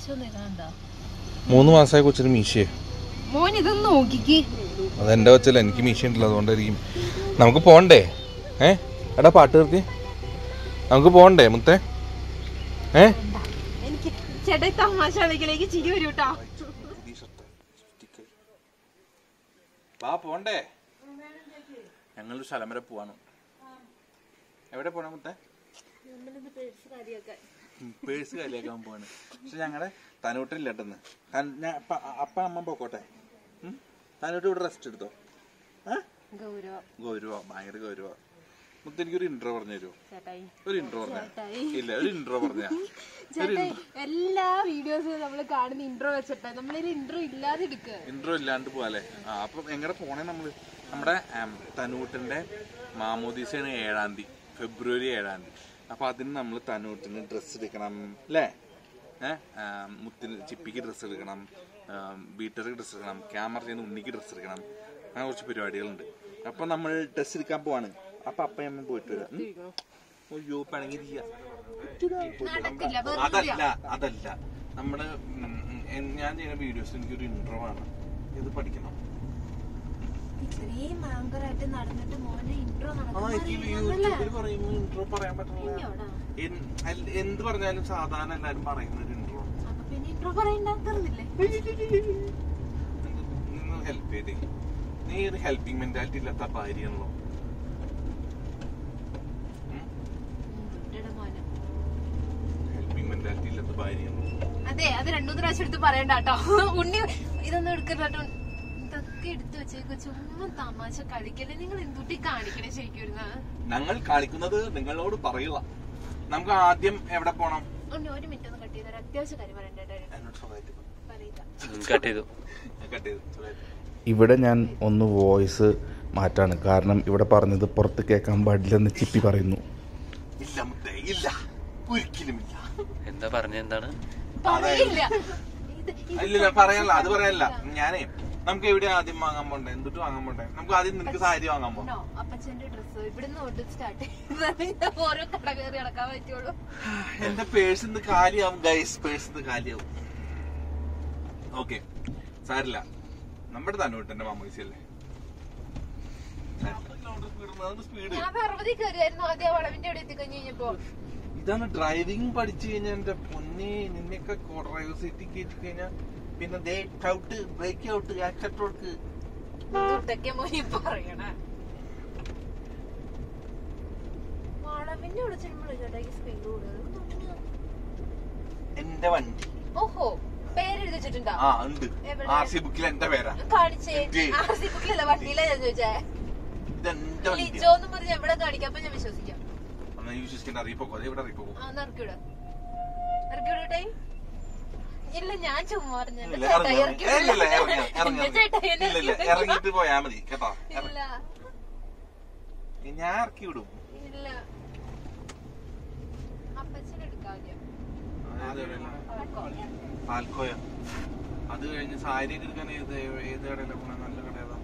കൊച്ചൊന്നും ഇതാണ്ടാ മൂന്ന് മാസമായ കൊച്ചിന് മീശയെ മോൻ ഇതൊന്ന് നോക്കിക്ക് അത് എൻ്റെ കൊച്ചല്ല എനിക്ക് മീശ ഉണ്ടല്ലോ അതുകൊണ്ടായിരിക്കും നമുക്ക് പോണ്ടേ ഏ എടാ പാട്ട് തീർത്തി നമുക്ക് പോണ്ടേ മുത്തേ ഏ എനിക്ക് ചേട്ടാ ഈ തമാശ കളിക്കലേക്ക് ചിരി വരും കേട്ടോ വാ പോണ്ടേ ഞങ്ങളൊരു സ്ഥലം വരെ പോവാണ് എവിടെ പോണേ മുത്തേ പേഴ്സ് കാര്യാക്കാൻ പോവാണ് പക്ഷെ ഞങ്ങളുടെ തനൂട്ടില്ല കേട്ടെന്ന് അപ്പ അമ്മ പോക്കോട്ടെ ഉം? തനൂട്ട് ഇവിടെ റെസ്റ്റ് എടുത്തോ ഏ ഗൗരവ ഗൗരവ ഭയങ്കര ഗൗരവ മുത്ത എനിക്കൊരു ഇൻട്രോ പറഞ്ഞു തരുമോ ചേട്ടായി ഒരു ഇൻട്രോ പറഞ്ഞ ഇല്ല ഒരു ഇൻട്രോ പറഞ്ഞ ചേട്ടായി എല്ലാ വീഡിയോസിലും നമ്മൾ കാണുന്ന ഇൻട്രോ വെച്ചിട്ടാ നമ്മളൊരു ഇൻട്രോ ഇല്ലാതെ എടുക്കുക ഇൻട്രോ ഇല്ലാണ്ട് പോവാല്ലേ ആ അപ്പൊ എങ്ങനെ പോണേ നമ്മള് നമ്മുടെ ആം, തനൂട്ടിന്റെ മാമോദീസയാണ് ഏഴാം തീയതി ഫെബ്രുവരി ഏഴാം തീയതി അപ്പൊ അതിന് നമ്മൾ തനൂട്ടിന് ഡ്രസ്സ് എടുക്കണം അല്ലേ ഏഹ് മുത്തിന് ചിപ്പിക്ക് ഡ്രസ്സ് എടുക്കണം വീട്ടർക്ക് ഡ്രസ്സ് എടുക്കണം ക്യാമറ ചെയ്യുന്ന ഉണ്ണിക്ക് ഡ്രസ്സ് എടുക്കണം അങ്ങനെ കുറച്ച് പരിപാടികളുണ്ട് അപ്പൊ നമ്മൾ ഡ്രസ്സ് എടുക്കാൻ പോവാണ് അപ്പൊ അപ്പയമ്മ പോയിട്ട് വരാം ഉം? അയ്യോ പിണങ്ങിരിക്കുക നടക്കില്ല അതല്ല അതല്ല നമ്മുടെ ഉം, ഉം, ഞാൻ ചെയ്യുന്ന വീഡിയോസ് എനിക്കൊരു ഇൻട്രോ ആണ് ഇത് പഠിക്കണം ഇത്രയും ഭയങ്കരമായിട്ട് നടന്നിട്ട് മോനെ ഇൻട്രോ ആ എനിക്ക് യൂട്യൂബിൽ പറയുന്ന ഇൻട്രോ പറയാൻ പറ്റില്ല എൻ- അല്ല, എന്ത് പറഞ്ഞാലും സാധാരണ എല്ലാരും പറയുന്ന ഒരു ഇൻട്രോ അപ്പൊ പിന്നെ ഇൻട്രോ പറയണ്ട തീർന്നില്ലേ നിന്ന് ഹെൽപ്പ് ചെയ്തേ നീ ഒരു ഹെൽപ്പിംഗ് മെന്റാലിറ്റി ഇല്ലാത്ത ഭാര്യയാണല്ലോ കുട്ടിയുടെ മോനെ ഹെൽപ്പിംഗ് മെന്റാലിറ്റി ഇല്ലാത്ത ഭാര്യയാണല്ലോ അതെ അത് രണ്ടു മൂന്ന് പ്രാവശ്യം എടുത്ത് പറയണ്ട കേട്ടോ ഉണ്ണി ഇതൊന്നും എടുക്കരുത് കേട്ടോ ഇതൊക്കെ എടുത്തു വെച്ചേക്ക് ചുമ്മാ തമാശ കളിക്കല്ലേ നിങ്ങൾ എന്തുട്ടി കാണിക്കണേ ശരിക്കും ഞങ്ങൾ കാണിക്കുന്നത് നിങ്ങളോട് പറയുക നമുക്ക് ആദ്യം എവിടെ പോണം ഉണ്ണി ഒരു മിനിറ്റ് ഒന്ന് കട്ട് ചെയ്താൽ അത്യാവശ്യം കാര്യം പറയണ്ട കേട്ടോ. എന്നോട് സ്വകാര്യമായിട്ട് പറ. പറയില്ല കട്ട് ചെയ്തു ഞാൻ cut ചെയ്തു, സ്വകാര്യമായിട്ട്. ഇവിടെ ഞാൻ ഒന്ന് വോയിസ് മാറ്റാണ് കാരണം ഇവിടെ പറഞ്ഞത് പുറത്ത് കേൾക്കാൻ പാടില്ലെന്ന് ചിപ്പി പറയുന്നു ഇല്ല മുത്തേ ഇല്ല ഒരിക്കലും ഇല്ല എന്താ പറഞ്ഞ എന്താണ് പറയില്ല ഇത് ഇല്ലില്ല പറയാനല്ല അത് പറയാനല്ല ഞാനേ നമുക്ക് എവിടെ ആദ്യം വാങ്ങാൻ പോണ്ടേ എന്തിട്ട് വാങ്ങാൻ പോണ്ടേ നമുക്ക് ആദ്യം നിനക്ക് സാരി വാങ്ങാൻ പോകാം നോ അപ്പച്ചന്റെ ഡ്രസ്സ് ഇവിടുന്ന് തൊട്ട് സ്റ്റാർട്ട് ചെയ്ത് ഓരോ കട കയറി നടക്കാൻ പറ്റുള്ളൂ എന്റെ പേഴ്സ് ഇന്ന് കാലിയാവും ഗൈസ് പേഴ്സ് ഇന്ന് കാലിയാവും ഓക്കെ സാരില്ല നമ്മുടെ തന്നോട്ടെന്റെ മാമോയിസല്ലേ സ്പീഡ് ഞാൻ അറുപതിൽ കയറിയായിരുന്നു ആദ്യം ആ വളവിന്റെ അവിടെ എത്തിക്കഴിഞ്ഞ് കഴിഞ്ഞപ്പോ ഇതാണ് ഡ്രൈവിംഗ് പഠിച്ചു കഴിഞ്ഞാൽ എന്റെ പൊന്നെ നിന്നെയൊക്കെ ഡ്രൈവർ സീറ്റിൽ കയറ്റി കഴിഞ്ഞാൽ പിന്നെ ദേ ഔട്ട് ബ്രേക്ക് ഔട്ട് ആക്സെപ്റ്റ് കൊടുക്ക് ഇതൊക്കെ മോനി പറയണ വളവിന്റെ അവിടെ ചെല്ലുമ്പോഴേ ചേട്ടാ ഈ സ്പീഡ് കൂടുക എന്റെ വണ്ടി ഓഹോ പേരെഴുതി വെച്ചിട്ടുണ്ടോ ആ ഉണ്ട് എവിടെ? ആർ സി ബുക്കിൽ എന്റെ പേരാ കാണിച്ചേ എന്റെ. ആർ സി ബുക്കിലല്ല വണ്ടിയിലാ ഞാൻ ചോദിച്ചേ ഇതെന്റെ വണ്ടി ലിജോ എന്ന് പറഞ്ഞ് എവിടെ കാണിക്കാം അപ്പൊ ഞാൻ വിശ്വസിക്കാം എന്നാ വിശ്വസിക്കേണ്ട അറിയിപ്പോ അതെ ഇവിടെ അറിയിപ്പോ ആ ഇറക്കിവിട ഇറക്കിവിടട്ടെ ഇല്ല ഞാൻ ചുമ്മാ പറഞ്ഞത് ഇല്ല, ചേട്ടാ ഇറങ്ങി, ഇറക്കി ഇറങ്ങി. ഇല്ല, ഇല്ല, ഇറങ്ങി, ഇറങ്ങി, എന്റെ ചേട്ടാ ഇറങ്ങി. എന്നെ ഇല്ല, ഇല്ല, ഇറക്കി വിടണ്ട. ഇറങ്ങിയിട്ട് പോയാ മതി കേട്ടോ ഇല്ല ഞാൻ ഇറക്കി വിടും ഇല്ല അപ്പച്ചനെടുക്കാവില്ല പാൽക്കോയ അത് കഴിഞ്ഞ് സാരി ഒക്കെ എടുക്കാൻ ഏത് ഏത് കടയിലാണ് പോണേ നല്ല കട ഏതാ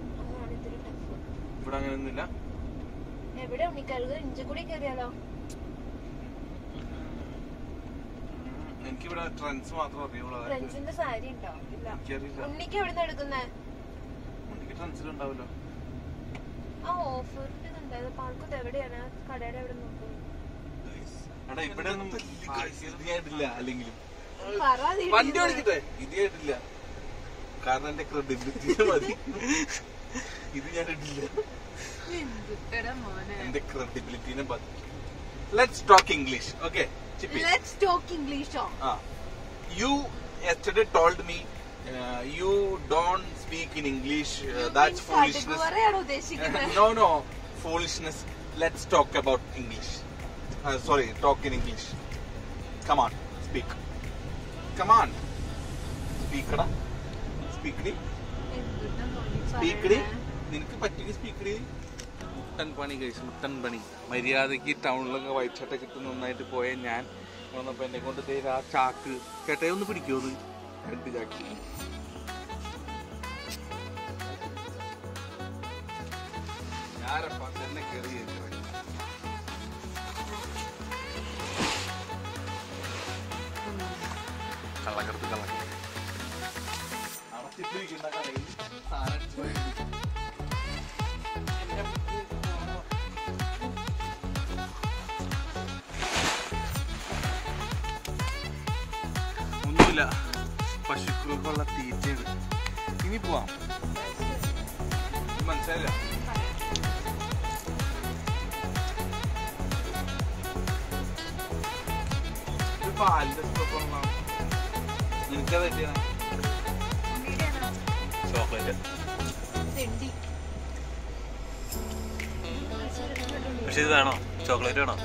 ഇവിടെ അങ്ങനെയൊന്നുമില്ല എവിടെ ഉണ്ണിക്കഴുക ഇഞ്ചക്കൂടി കയറിയാലോ ഉം, എനിക്കിവിടെ ട്രെൻഡ്സ് മാത്രം അറിയുള്ളൂ അതായത് ഫ്രണ്ട്സിന്റെ സാരി ഉണ്ടോ ഇല്ല എനിക്കറിയില്ല ഉണ്ണിക്ക് എവിടെ നിന്ന് എടുക്കുന്നേ എനിക്ക് ട്രെൻഡ്സിലുണ്ടാവല്ലോ ആ ഓഫർ ഉണ്ടായത് പാൽക്കുത്ത് എവിടെയാണ് ആ കടയുടെ എവിടെ നോക്കും എടാ ഇവിടെ ഒന്നും ഇത് ഞാൻ ഇടില്ല അല്ലെങ്കിലും പറ നീ. വണ്ടി ഓടിക്കട്ടെ ഇത് ഞാൻ ഇടില്ല കാരണം എന്റെ ക്രെഡിബിലിറ്റി മതി ഇത് ഞാൻ ഇടില്ല എന്തുട്ടെടാ മോനെ എന്റെ ക്രെഡിബിലിറ്റിനെ മതി let's talk English okay Chippi let's talk ഇംഗ്ലീഷോ Ah. You yesterday told me uh, you don't speak in English. Uh, that's foolishness. പറയാണോ ഉദ്ദേശിക്കുന്നത് no, no, foolishness. Let's talk about English. Uh, sorry, talk in English. Come on, speak. Come on. Speak, da. Speak, di. എന്തുട്ടാ മോനെ Speak, di. പറയണേ? നിനക്ക് പറ്റിയ speak D മുട്ടൻ പണി കഴിച്ചു മുട്ടൻ പണി മര്യാദക്ക് ടൗണിലൊക്കെ വൈറ്റ് ഷർട്ടൊക്കെ ഇട്ട് നന്നായിട്ട് പോയ ഞാൻ വന്നപ്പോ എന്നെ കൊണ്ട് ദേ ആ ചാക്ക് ചേട്ടയെ ഒന്ന് പിടിക്കോ അത് രണ്ട് ചാക്ക് ഞാനപ്പാ തന്നെ കയറി കള കള്ളക്കടത്ത് കള്ളക്കടത്ത് അടച്ചിട്ടിരിക്കുന്ന കടയിൽ സാധനം അടിച്ച് പോയി. എന്നെ ഒന്നുമില്ല പശുക്കൾക്കുള്ള തീറ്റയാണ് ഇനി പോവാം ഇത് മനസ്സിലായില്ല ഇത് പാലിന്റെ സ്റ്റോപ്പ് എനിക്കത് പറ്റിയാണ് ചോക്ലേറ്റ് തെണ്ടി പക്ഷെ ഇത് വേണോ ചോക്ലേറ്റ് വേണോ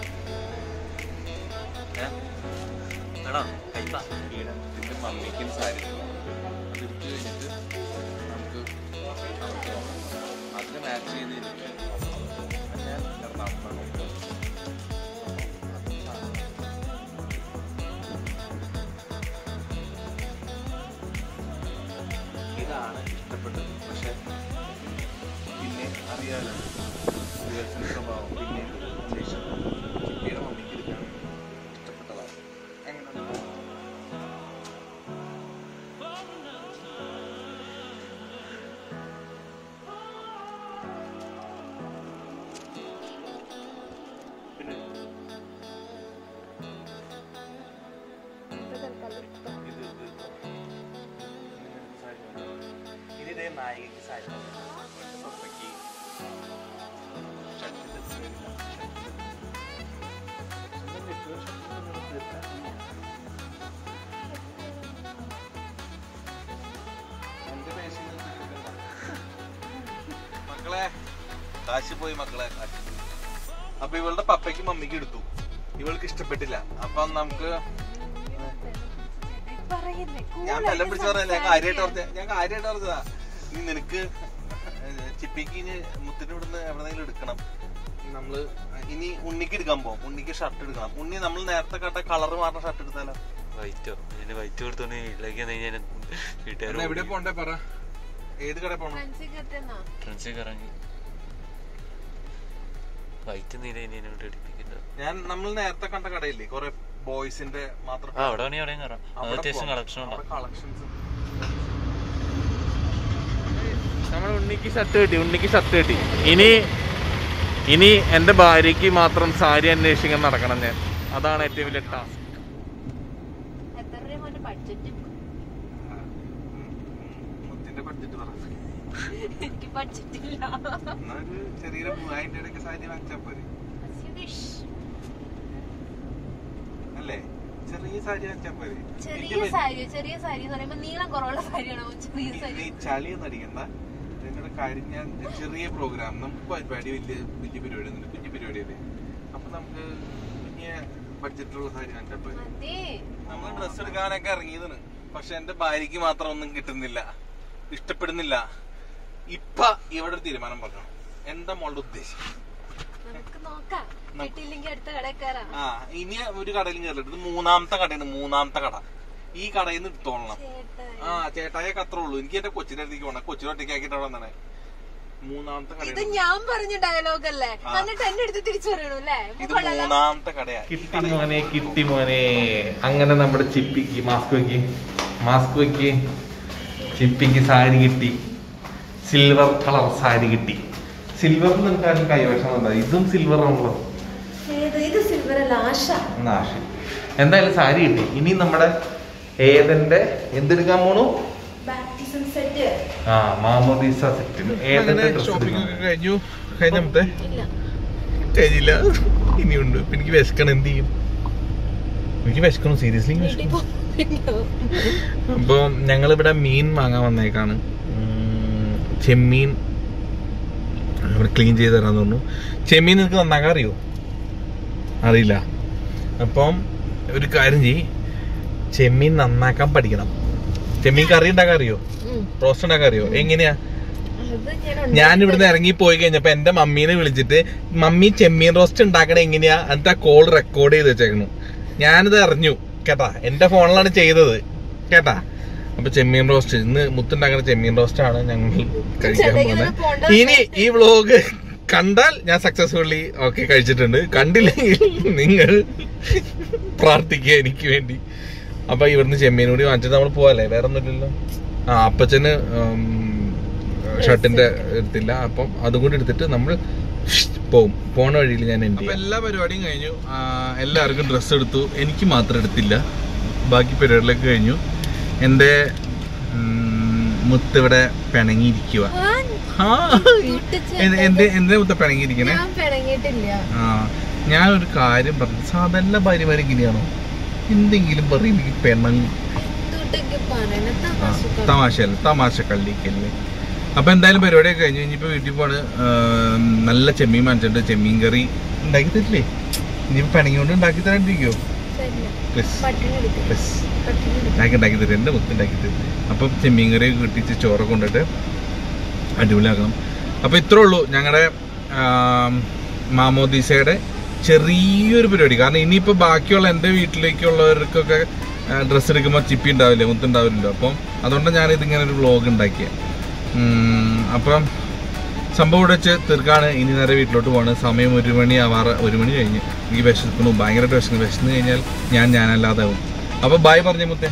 ഏ? വേണോ കഴിപ്പാ ഇതിന്റെ മമ്മിക്കും സാരി അതെടുത്ത് കഴിഞ്ഞിട്ട് നമുക്ക് അവർക്ക് നോക്കാം. അതിന് മാച്ച് ചെയ്ത് എനിക്ക് ഞാൻ എറണാകുളത്താണ് നോക്കുന്നത്. അപ്പം അത് സാധനം. ഇതാണ് ഇഷ്ടപ്പെട്ടത് പക്ഷെ പിന്നെ അറിയാലോ ദിവസം സ്വഭാവം പിന്നെ ശേഷം ചിപ്പിയുടെ മമ്മിക്ക് എടുക്കാൻ ഇഷ്ടപ്പെട്ടതാണ് എങ്ങനെയുണ്ട് പിന്നെ ഇത് ഇത് ഇതിന്റെ നായികക്ക് സാരി പപ്പയ്ക്ക് ഷർട്ടിന്റെ സ്മെല്ലില്ല. ഷർട്ടിന്റെ ഏറ്റവും ഷർട്ടിന്റെ നിറത്തിലില്ല. എന്റെ പേശിയിൽ നിന്നിട്ടില്ല. മക്കളെ കാശി പോയി മക്കളെ കാശി പോയി. അപ്പൊ ഇവളുടെ പപ്പയ്ക്ക് മമ്മിക്ക് എടുത്തു ഇവൾക്ക് ഇഷ്ടപ്പെട്ടില്ല അപ്പൊ നമുക്ക് പറയുന്നേ ഞാൻ ബലം പിടിച്ച് പറഞ്ഞല്ല ഞാൻ കാര്യമായിട്ട് പറഞ്ഞ ഞാൻ കാര്യമായിട്ട് പറഞ്ഞതാ ഇനി നിനക്ക് ചിപ്പിക്ക് ഇനി മുത്തിന് ഇവിടുന്ന് എവിടെന്നെങ്കിലും എടുക്കണം നമ്മള് ഇനി ഉണ്ണിക്ക് എടുക്കാൻ പോകും ഉണ്ണിക്ക് ഷർട്ട് എടുക്കണം ഉണ്ണി നമ്മൾ നേരത്തെ കണ്ട കളർ മാറുന്ന ഷർട്ട് എടുത്താലോ വൈറ്റോ ഞാൻ വൈറ്റ് കൊടുത്തോണ്ട് വീട്ടിലേക്ക് വന്നു കഴിഞ്ഞാൽ വീട്ടുകാർ എന്നാ എവിടെ പോണ്ടേ പറ ഏത് കട പോണം ഫ്രണ്ട്സിക്കത്തെന്നാ ഫ്രണ്ട്സൊക്കെ ഇറങ്ങി വൈറ്റ് നീല ഇനി എന്നെ കൊണ്ട് അടിപ്പിക്കുന്നത് ഞാൻ നമ്മൾ നേരത്തെ കണ്ട കടയില്ലേ കൊറേ ബോയ്സിന്റെ മാത്രം ആ അവിടെ വേണമെങ്കിൽ അവിടെയും കയറാം അത് അത്യാവശ്യം കളക്ഷൻ ഉണ്ടാവും കളക്ഷൻസ് നമ്മുടെ ഉണ്ണിക്ക് ഷർട്ട് കിട്ടി ഉണ്ണിക്ക് ഷർട്ട് കിട്ടി ഇനി ഇനി എന്റെ ഭാര്യയ്ക്ക് മാത്രം സാരി അന്വേഷിക്കാൻ നടക്കണം ഞാൻ അതാണ് ഏറ്റവും വലിയ ടാസ്ക് എത്ര രൂപ മോന്റെ ബഡ്ജറ്റ് മുത്തിന്റെ ബഡ്ജറ്റ് പറ എനിക്ക് ബഡ്ജറ്റ് ഇല്ല എന്നാ ഒരു ചെറിയൊരു മൂവായിരം രൂപയൊക്കെ സാരി വാങ്ങിച്ചാൽ പോരെ As you wish. അല്ലേ ചെറിയ സാരി വാങ്ങിച്ചാൽ പോരെ ചെറിയ സാരി ചെറിയ സാരി എന്ന് പറയുമ്പോ നീളം കുറവുള്ള സാരിയാണോ ചെറിയ സാരി നീ ചളിയൊന്നും അടിക്കണ്ട നിങ്ങളുടെ കാര്യം ഞാൻ ചെറിയ പ്രോഗ്രാം നമുക്ക് പരിപാടി വലിയ വലിയ പരിപാടി ഒന്നുമില്ല കുഞ്ഞു പരിപാടിയല്ലേ അപ്പൊ നമുക്ക് കുഞ്ഞ ബഡ്ജറ്റുള്ള സാരി വാങ്ങിച്ചാൽ പോരെ അതെ നമ്മൾ ഡ്രസ് എടുക്കാനൊക്കെ ഇറങ്ങിയതാണ് പക്ഷെ എന്റെ ഭാര്യക്ക് മാത്രം ഒന്നും കിട്ടുന്നില്ല ഇഷ്ടപ്പെടുന്നില്ല ഇപ്പൊ ഇവിടെ ഒരു തീരുമാനം പറഞ്ഞു എന്താ മോളുടെ ഉദ്ദേശം നമുക്ക് നോക്കാം കിട്ടിയില്ലെങ്കിൽ അടുത്ത കടയിൽ കയറാം ആ ഇനി ഒരു കടയിലും കയറില്ല ഇത് മൂന്നാമത്തെ കടയാണ് മൂന്നാമത്തെ കട ഈ കടയിൽ നിന്ന് എടുത്തോളണം ചേട്ടാ ആ ചേട്ടായൊക്കെ അത്രേ ഉള്ളൂ എനിക്ക് എന്റെ കൊച്ചിന്റെ അടുത്തേക്ക് പോകണം കൊച്ചിനെ ഒറ്റയ്ക്ക് ആക്കിയിട്ട് അവിടെ വന്നേ മൂന്നാമത്തെ ഇത് കടയാണ് ഞാൻ പറഞ്ഞ ഡയലോഗ് അല്ലേ എന്നിട്ട് എന്നെ എടുത്ത് തിരിച്ചു പറയണു അല്ലേ ഇത് മൂന്നാമത്തെ കടയാ കിട്ടി മോനെ കിട്ടി മോനെ അങ്ങനെ നമ്മുടെ ചിപ്പിക്ക് മാസ്ക് വെക്ക് മാസ്ക് വെക്ക് ചിപ്പിക്ക് സാരി കിട്ടി സിൽവർ കളർ സാരി കിട്ടി സിൽവർ നിനക്കാരും കൈവശം ഉണ്ടാവും ഇതും സിൽവർ ആണല്ലോ ഇത് സിൽവർ അല്ല ആശ നാശം എന്തായാലും സാരി കിട്ടി ഇനി നമ്മുടെ ഏതന്റെ എന്തെടുക്കാൻ പോണു ബാപ്റ്റിസം സെറ്റ് ആ മാമോദീസ സെറ്റിന് ഏതന്റെ ഡ്രസ് ഷോപ്പിംഗ് ഒക്കെ കഴിഞ്ഞു കഴിഞ്ഞത്തെ ഇല്ല കഴിഞ്ഞില്ല ഇനിയുണ്ട് ഇപ്പൊ എനിക്ക് വിശക്കണം എന്ത് ചെയ്യും എനിക്ക് വിശക്കണം സീരിയസ്ലി വീട്ടിൽ പോകുന്നുണ്ടോ അപ്പൊ ഞങ്ങളിവിടെ മീൻ വാങ്ങാൻ വന്നേക്കാണ് ഉം, ചെമ്മീൻ ഇവിടെ ക്ലീൻ ചെയ്ത് തരാന്ന് പറഞ്ഞു ചെമ്മീൻ നിനക്ക് നന്നാക്കാൻ അറിയോ അറിയില്ല അപ്പം ഒരു കാര്യം ചെയ്യ് ചെമ്മീൻ നന്നാക്കാൻ പഠിക്കണം ചെമ്മീൻ കറി ഉണ്ടാക്കാൻ അറിയോ റോസ്റ്റ് ഉണ്ടാക്കാൻ അറിയോ എങ്ങനെയാ അത് ഞാൻ ഞാൻ ഇവിടുന്ന് ഇറങ്ങി പോയി കഴിഞ്ഞപ്പോ എന്റെ മമ്മീനെ വിളിച്ചിട്ട് മമ്മി ചെമ്മീൻ റോസ്റ്റ് ഉണ്ടാക്കണ എങ്ങനെയാ എന്നിട്ട് ആ കോൾ റെക്കോർഡ് ചെയ്ത് വെച്ചേക്കണു ഞാനിത് അറിഞ്ഞു കേട്ടാ എന്റെ ഫോണിലാണ് ചെയ്തത് കേട്ടാ അപ്പൊ ചെമ്മീൻ റോസ്റ്റ് ഇന്ന് മുത്തുണ്ടാക്കുന്ന ചെമ്മീൻ റോസ്റ്റ് ആണ് ഞങ്ങൾ കഴിക്കാൻ ചെന്നൈയിൽ പോകുന്നത് പോണ്ട ഇനി ഈ വ്ലോഗ് കണ്ടാൽ ഞാൻ സക്സസ്ഫുള്ളി ഓക്കെ കഴിച്ചിട്ടുണ്ട് കണ്ടില്ലെങ്കിൽ നിങ്ങൾ പ്രാർത്ഥിക്കുക എനിക്ക് വേണ്ടി അപ്പൊ ഇവിടുന്ന് ചെമ്മീൻ കൂടി വാങ്ങിച്ചിട്ട് നമ്മൾ പോവല്ലേ വേറെ ഒന്നുമില്ലല്ലോ ആ അപ്പച്ചന് ഉം, ഷർട്ടിന്റെ എടുത്തില്ല അപ്പം അതും കൂടി എടുത്തിട്ട് നമ്മൾ പോവും പോണ വഴിയിൽ ഞാൻ അപ്പൊ എല്ലാ പരിപാടിയും കഴിഞ്ഞു ആ, എല്ലാവർക്കും ഡ്രസ്സ് എടുത്തു എനിക്ക് മാത്രം എടുത്തില്ല ബാക്കി പരിപാടികളൊക്കെ കഴിഞ്ഞു എൻ്റെ ഉം, മുത്ത് ഇവിടെ പിണങ്ങിയിരിക്കുക ആ എന്ത്- എന്ത് എന്തിനാ മുത്ത പിണങ്ങിയിരിക്കണേ ഞാൻ പിണങ്ങിയിട്ടില്ല ആ ഞാനൊരു കാര്യം പറഞ്ഞു സാധാരണ ഭാര്യമാർ ഇങ്ങനെയാണോ എന്തെങ്കിലും പറയുമ്പോൾ പെണ്ണങ്ങ് തൂട്ടൊക്കെ പറയണ ആ, തമാശ തമാശയല്ല തമാശ കള്ളിക്കല്ലേ അപ്പൊ എന്തായാലും പരിപാടിയൊക്കെ കഴിഞ്ഞു ഇനിയിപ്പോ വീട്ടിൽ പോണ് ആ, നല്ല ചെമ്മീൻ വാങ്ങിച്ചിട്ട് ചെമ്മീൻ കറി ഉണ്ടാക്കി തരില്ലേ ഇനിയിപ്പോ പിണങ്ങിക്കൊണ്ട് ഉണ്ടാക്കി തരാണ്ടിരിക്കോ പ്ലസ് പട്ടിണി എടുക്കും പ്ലസ് പട്ടിണി എടുക്കും ഉണ്ടാക്കി ഉണ്ടാക്കി തരും എൻ്റെ മുത്ത് ഉണ്ടാക്കി തരും അപ്പം ചെമ്മീൻ കറി കിട്ടിച്ച് ചോറ് കൊണ്ടിട്ട് അടിപൊളിയാക്കണം അപ്പോൾ ഇത്രേ ഉള്ളൂ ഞങ്ങളുടെ മാമോദീസയുടെ ചെറിയൊരു പരിപാടി കാരണം ഇനിയിപ്പോൾ ബാക്കിയുള്ള എൻ്റെ വീട്ടിലേക്കുള്ളവർക്കൊക്കെ ഡ്രസ്സ് എടുക്കുമ്പോൾ ചിപ്പി ഉണ്ടാവില്ലേ മുത്തുണ്ടാവില്ലല്ലോ അപ്പം അതുകൊണ്ട് ഞാൻ ഇതിങ്ങനെ ഒരു വ്ളോഗ് ഉണ്ടാക്കിയത് അപ്പം സംഭവം ഇവിടെ വെച്ച് തീർക്കാണ് ഇനി നേരെ വീട്ടിലോട്ട് പോവാണ് സമയം ഒരു മണി ആവാറ് ഒരു മണി കഴിഞ്ഞ് എനിക്ക് വിശക്കുന്നു ഭയങ്കരമായിട്ട് വിശക്കുന്നു വിശന്ന് കഴിഞ്ഞാൽ ഞാൻ ഞാനല്ലാതാവും അപ്പൊ ബായ് പറഞ്ഞ മുത്തേ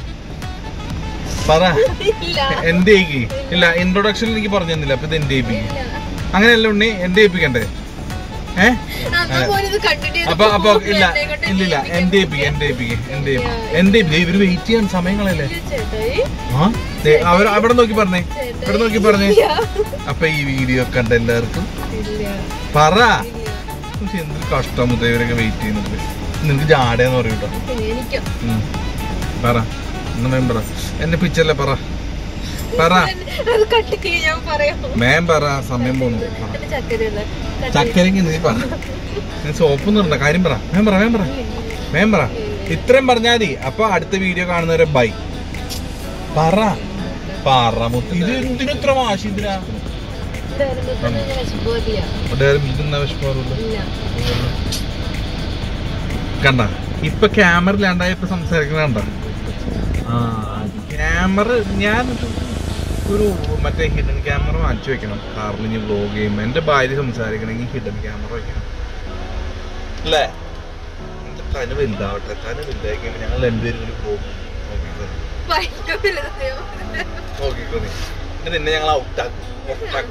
പറ എന്റെ ഇല്ല ഇൻട്രൊഡക്ഷൻ എനിക്ക് പറഞ്ഞു തന്നില്ല അപ്പൊ ഇത് എന്റെ ഏൽപ്പിക്കും അങ്ങനെയല്ല ഉണ്ണി എന്റെ ഏൽപ്പിക്കണ്ടേ ഏ അന്നാ മോനിത് കണ്ടിട്ട് അപ്പൊ അപ്പൊ ഇല്ല ഇല്ലില്ല എന്റെ ഏൽപ്പിക്ക എന്റെ ഏൽപ്പിക്ക എന്റെ ഏൽപ്പിക്ക എന്റെ ഏൽപ്പിക്ക ഇവര് വെയിറ്റ് ചെയ്യാൻ സമയങ്ങളല്ലേ ചേട്ടായി ആ ദേ, അവർ അവിടെ നോക്കി പറഞ്ഞേ ഇവിടെ നോക്കി പറഞ്ഞേ അപ്പൊ ഈ വീഡിയോ കണ്ട എല്ലാവർക്കും ഇല്ല പറ പക്ഷെ എന്തൊരു കഷ്ടം മുതൽ ഇവരൊക്കെ വെയിറ്റ് ചെയ്യുന്നത് നിനക്ക് ജാടയെന്ന് പറയും കേട്ടോ പിന്നെ എനിക്കോ ഉം. പറ എന്നാ മേം പറ എന്റെ പിച്ചല്ലേ പറ പറ അത് കട്ടിക്ക് ഞാൻ പറയാം മേം പറ സമയം പോന്നു പറ എന്റെ ചക്കരയുള്ള ചക്കരക്ക് നീ പറ ഞാൻ സോപ്പ് നിർണ്ട കാര്യം പറ വേം പറ വേം പറ വേം പറ ഇത്രയും പറഞ്ഞാൽ മതി അപ്പൊ അടുത്ത വീഡിയോ കാണുന്നവരെ ബൈ പറ പറ മുത്ത് ഇത് എന്തിനു ഇത്ര വാശി ഇതിനാ വിശപ്പോതിയ ഡയറി മിൽക്കുന്ന വിഷമമില്ല ഇല്ല കണ്ട ഇപ്പൊ ക്യാമറ ഇല്ലാണ്ടായപ്പോ സംസാരിക്കണ കണ്ട ആ ക്യാമറ ഞാൻ ഒരു മറ്റേ ഹിഡൻ ക്യാമറ വാങ്ങിച്ചു വെക്കണം കാറിൽ ഇനി വ്ലോഗ് ചെയ്യുമ്പോൾ എന്റെ ഭാര്യ സംസാരിക്കണമെങ്കിൽ ഹിഡൻ ക്യാമറ വെക്കണം അല്ലേ എന്റെ തന വലുതാവട്ടെ തന വലുതായി കഴിയുമ്പോൾ ഞങ്ങൾ രണ്ടുപേരും കൂടി പോകും നോക്കിക്കോ ഭയങ്കര വലുതായോ? നോക്കിക്കോ നീ എന്നിട്ട് നിന്നെ ഞങ്ങൾ ഔട്ടാക്കും ഔട്ടാക്കും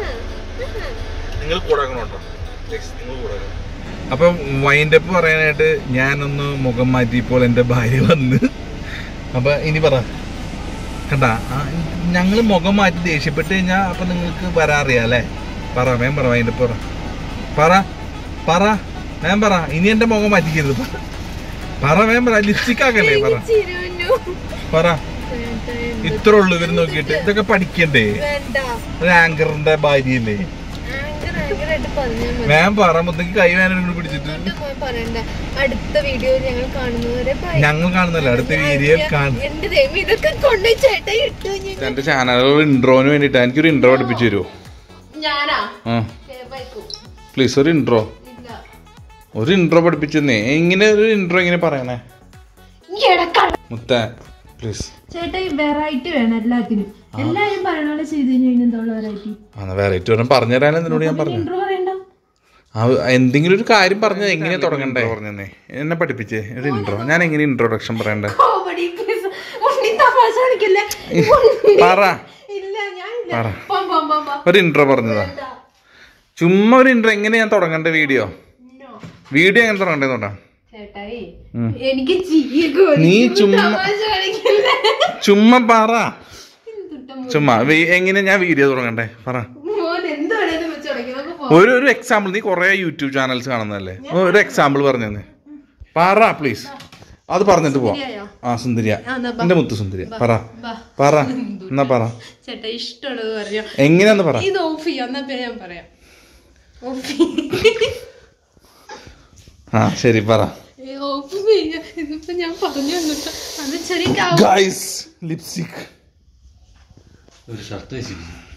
നിങ്ങൾ കൂടാക്കണോട്ടോ നിങ്ങൾ കൂടാക്കണം അപ്പം വൈൻഡപ്പ് പറയാനായിട്ട് ഞാനൊന്ന് മുഖം മാറ്റിയപ്പോൾ എൻ്റെ ഭാര്യ വന്ന് അപ്പൊ ഇനി പറ കണ്ട ഞങ്ങൾ മുഖം മാറ്റി ദേഷ്യപ്പെട്ട് കഴിഞ്ഞാൽ അപ്പൊ നിങ്ങൾക്ക് വരാറിയാ അല്ലേ പറ വേം പറ വൈൻഡപ്പ് പറ പറ പറ വേം പറ ഇനി എൻ്റെ മുഖം മാറ്റിക്കരുത് പറ. പറ വേം പറ ലിപ്സ്റ്റിക് ആക്കല്ലേ പറ ചിരുന്നു. പറ വേണ്ട, എന്ത് ഇത്ര ഉള്ളു ഇവര് നോക്കിയിട്ട് ഇതൊക്കെ പഠിക്കണ്ടേ വേണ്ട ഒരു ആങ്കറിന്റെ ഭാര്യയല്ലേ ആങ്കർ ആങ്കറായിട്ട് പറഞ്ഞാൽ മതി ഞാൻ പറ മുത്തക്ക് കൈ വേദന കൊണ്ട് പിടിച്ചിട്ട് ഒട്ടും പോയി പറയണ്ട അടുത്ത വീഡിയോ ഞങ്ങൾ കാണുന്നവരെ bye. ഞങ്ങൾ കാണുന്നല്ല അടുത്ത വീഡിയോ കാണും എന്റെ ദൈവം ഇതൊക്കെ കൊണ്ട് ചേട്ടാ ഇട്ടു ഞാൻ എന്റെ ചാനലുകൾ ഇൻട്രോന് വേണ്ടിട്ട് എനിക്കൊരു ഇൻട്രോ പഠിപ്പിച്ചു തരുമോ ഞാനാ ആ കേൾപ്പായിക്കോ? പ്ലീസ് ഒരു ഇൻട്രോ ഇല്ല ഒരു ഇൻട്രോ പഠിപ്പിച്ചെന്നേ എങ്ങനെ ഒരു ഇൻട്രോ എങ്ങനെ പറയണേ ഈ ഇടക്കാണ് മുത്ത പ്ലീസ് ചേട്ടാ ഈ വെറൈറ്റി വേണം എല്ലാത്തിനും എല്ലാരും പറയണ പോലെ ചെയ്ത് കഴിഞ്ഞാൽ എന്താ വെറൈറ്റി ആ വെറൈറ്റി ഒരെണ്ണം പറഞ്ഞു നിന്നോട് ഞാൻ പറഞ്ഞു ഇൻട്രോ പറയണ്ട ആ, എന്തെങ്കിലും ഒരു കാര്യം പറഞ്ഞത് എങ്ങനെ തുടങ്ങണ്ടേ പറഞ്ഞേ എന്നെ പഠിപ്പിച്ചേ ഒരു ഇൻട്രോ ഞാൻ എങ്ങനെ ഇൻട്രോഡക്ഷൻ പറയണ്ടേ കോമഡി പീസ് ഉണ്ണി തമാശ കളിക്കല്ലേ പറ ഇല്ല ഞാൻ ഇല്ല പറ പോം പോം പോം പോം ഒരു ഇൻട്രോ പറഞ്ഞതാ ചുമ്മാ ഒരു ഇൻട്രോ എങ്ങനെ ഞാൻ തുടങ്ങണ്ട വീഡിയോ വീഡിയോ എങ്ങനെ തുടങ്ങണ്ടേ നോട്ടാ ചേട്ടായി ഉം. എനിക്ക് ചിരിയൊക്കെ നീ ചുമ്മാ തമാശ കളിക്കല്ലേ ചുമ്മാ പറ ചുമ്മാ വി- എങ്ങനെ ഞാൻ വീഡിയോ തുടങ്ങണ്ടേ പറ മോൻ എന്ത് വേണേലും വെച്ച് തുടങ്ങി നമുക്ക് പോവാം. ഒരു ഒരു എക്സാമ്പിൾ നീ കുറെ യൂട്യൂബ് ചാനൽസ് കാണുന്നതല്ലേ ഒരു എക്സാമ്പിൾ പറഞ്ഞു തന്നെ പറ പ്ലീസ് അത് പറഞ്ഞിട്ട് പോവാം ആ സുന്ദരിയ എന്റെ മുത്തു സുന്ദരിയ പറ പറ എന്നാ പറ ചേട്ടാ ഇഷ്ടമുള്ളത് പറഞ്ഞോ എങ്ങനെയാന്ന് പറ ഇത് ഓഫ് ചെയ്യാം എന്നാ പിന്നെ ഞാൻ പറയാം ഓഫ് ചെയ്യാം ആ ശരി പറ ഓഫ് ചെയ്യാം ഇതിപ്പോ ഞാൻ പറഞ്ഞു തന്നിട്ട് അത് ചെറിയ ഗൈസ് ലിപ്സ്റ്റിക് ഒരു ഷർട്ട് വെച്ചിരിക്കുന്നു